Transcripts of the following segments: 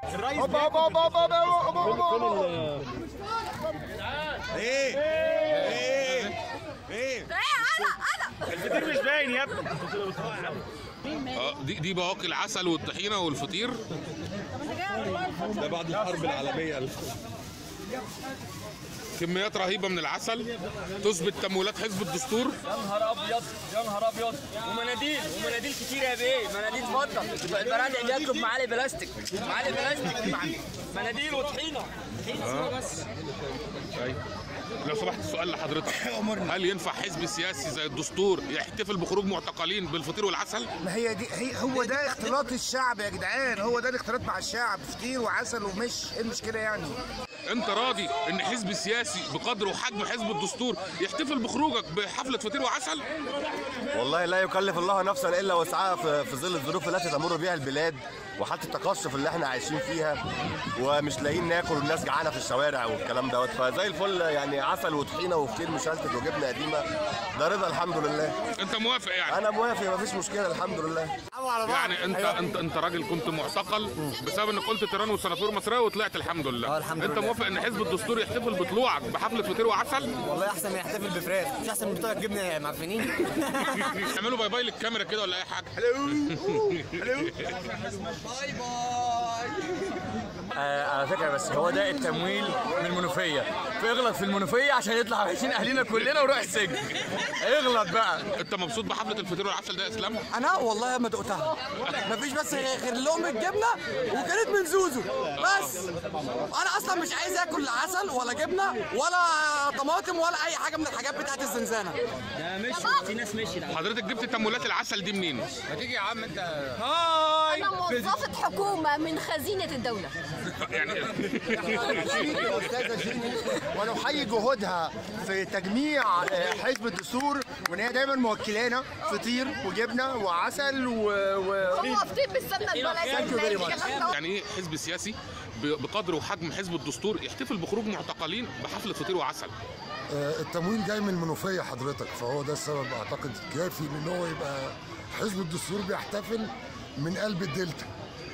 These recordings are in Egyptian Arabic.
الرئيس هوبا هوبا هوبا هوبا هوبا هوبا هوبا ايه ايه ايه الفطير مش باين يا ابني اه دي دي بواقي العسل والطحينه والفطير ده بعد الحرب العالميه كميات رهيبه من العسل تثبت تمويلات حزب الدستور يا نهار ابيض يا نهار ابيض ومناديل ومناديل كتير يا بيه مناديل فضه بتوع البرادع بياكلوا بمعالق بلاستيك معالق بلاستيك مع- مناديل وطحينه أيوة. لو سمحت السؤال لحضرتك هل ينفع حزب سياسي زي الدستور يحتفل بخروج معتقلين بالفطير والعسل؟ ما هي دي هي هو ده اختلاط الشعب يا جدعان هو ده الاختلاط مع الشعب فطير وعسل ومش ايه المشكله يعني انت راضي ان حزب سياسي بقدر وحجم حزب الدستور يحتفل بخروجك بحفله فطير وعسل؟ والله لا يكلف الله نفسا الا وسعها في في ظل الظروف التي تمر بها البلاد وحتى التقشف اللي احنا عايشين فيها ومش لاقيين ناكل والناس جعانه في الشوارع والكلام دوت فزي الفل يعني عسل وطحينه وفطير مشلتت وجبنه قديمه ده رضا الحمد لله انت موافق يعني؟ انا موافق مفيش مشكله الحمد لله يعني انت انت انت راجل كنت معتقل بسبب انك قلت تيران وسنافور مصريه وطلعت الحمد لله اه الحمد انت لله. موافق ان حزب الدستور يحتفل بطلوعك بحفله فطير وعسل؟ والله احسن من يحتفل بفراخ مش احسن من بتوع الجبنه معفنين اعملوا باي باي للكاميرا كده ولا اي حاجه آه على فكره بس هو ده التمويل من المنوفيه فيغلط في المنوفيه عشان يطلع عايشين اهلنا كلنا ويروح السجن ايغلط بقى انت مبسوط بحفله الفطير والعسل ده يا اسلام؟ انا والله ما دقتها مفيش بس غير لقمه جبنه وكانت من زوزو بس انا اصلا مش عايز اكل عسل ولا جبنه ولا طماطم ولا اي حاجه من الحاجات بتاعت الزنزانه ده مشي في ناس مشي حضرتك جبت تمويلات العسل دي منين؟ ما تيجي يا عم انت أنا موظفة حكومة من خزينة الدولة يعني يا استاذه جيني ونحيي جهودها في تجميع آه، حزب الدستور وان هي دايما موكلانا فطير وجبنه وعسل و, و... هو فطير بالسمنة البلدي الكلام ده يعني ايه حزب سياسي ب- بقدر وحجم حزب الدستور يحتفل بخروج معتقلين بحفله فطير وعسل آه، التمويل جاي من المنوفيه حضرتك فهو ده السبب اعتقد كافي ان هو يبقى حزب الدستور بيحتفل من قلب الدلتا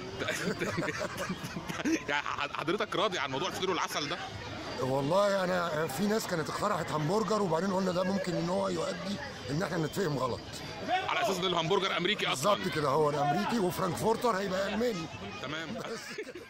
يعني حضرتك راضي عن موضوع الفطير والعسل ده؟ والله انا في ناس كانت اخترعت همبرجر وبعدين قلنا ده ممكن ان هو يؤدي ان احنا نتفهم غلط على اساس ان الهمبرجر امريكي اصلا بالظبط كده هو الامريكي وفرانكفورتر هيبقى الماني تمام بس كده.